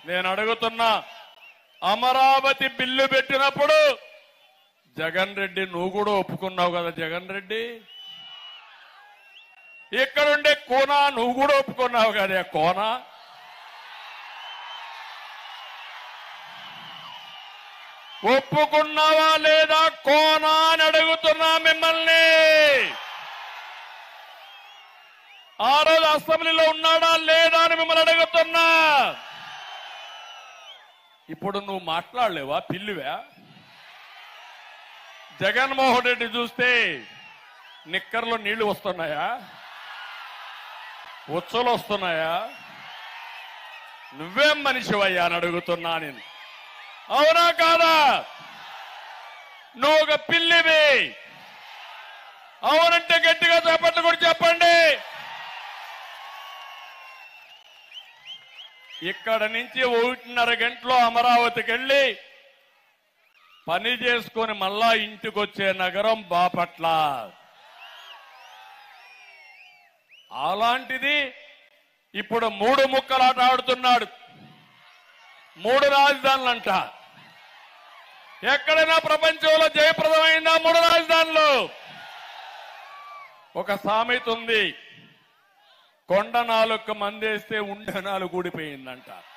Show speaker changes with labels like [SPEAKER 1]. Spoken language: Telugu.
[SPEAKER 1] నేను అడుగుతున్నా అమరావతి బిల్లు పెట్టినప్పుడు జగన్ రెడ్డి నువ్వు కూడా ఒప్పుకున్నావు కదా జగన్ రెడ్డి ఇక్కడుండే కోన నువ్వు కూడా ఒప్పుకున్నావు కదా కోన ఒప్పుకున్నావా లేదా కోన అని అడుగుతున్నా మిమ్మల్ని ఆ రోజు అసెంబ్లీలో ఉన్నాడా లేదా అని మిమ్మల్ని అడుగుతున్నా ఇప్పుడు నువ్వు మాట్లాడలేవా పిల్లివా జగన్మోహన్ రెడ్డి చూస్తే నిక్కర్లో నీళ్లు వస్తున్నాయా ఉచ్చలు వస్తున్నాయా నువ్వేం మనిషివయ్యా అని అడుగుతున్నా నేను అవునా కాదా నువ్వు ఒక పిల్లివి అవునంటే గట్టిగా చెప్పట్లు కూడా చెప్పండి ఇక్కడ నుంచి ఒకటిన్నర గంటలో అమరావతికి వెళ్ళి పని చేసుకొని మళ్ళా ఇంటికి వచ్చే నగరం బాపట్ల అలాంటిది ఇప్పుడు మూడు ముక్కలాట ఆడుతున్నాడు మూడు రాజధానులంట ఎక్కడైనా ప్రపంచంలో జయప్రదమైందా మూడు రాజధానులు ఒక సామెత ఉంది కొండ నాలుగు మందేస్తే ఉండ నాలుగు ఊడిపోయిందంట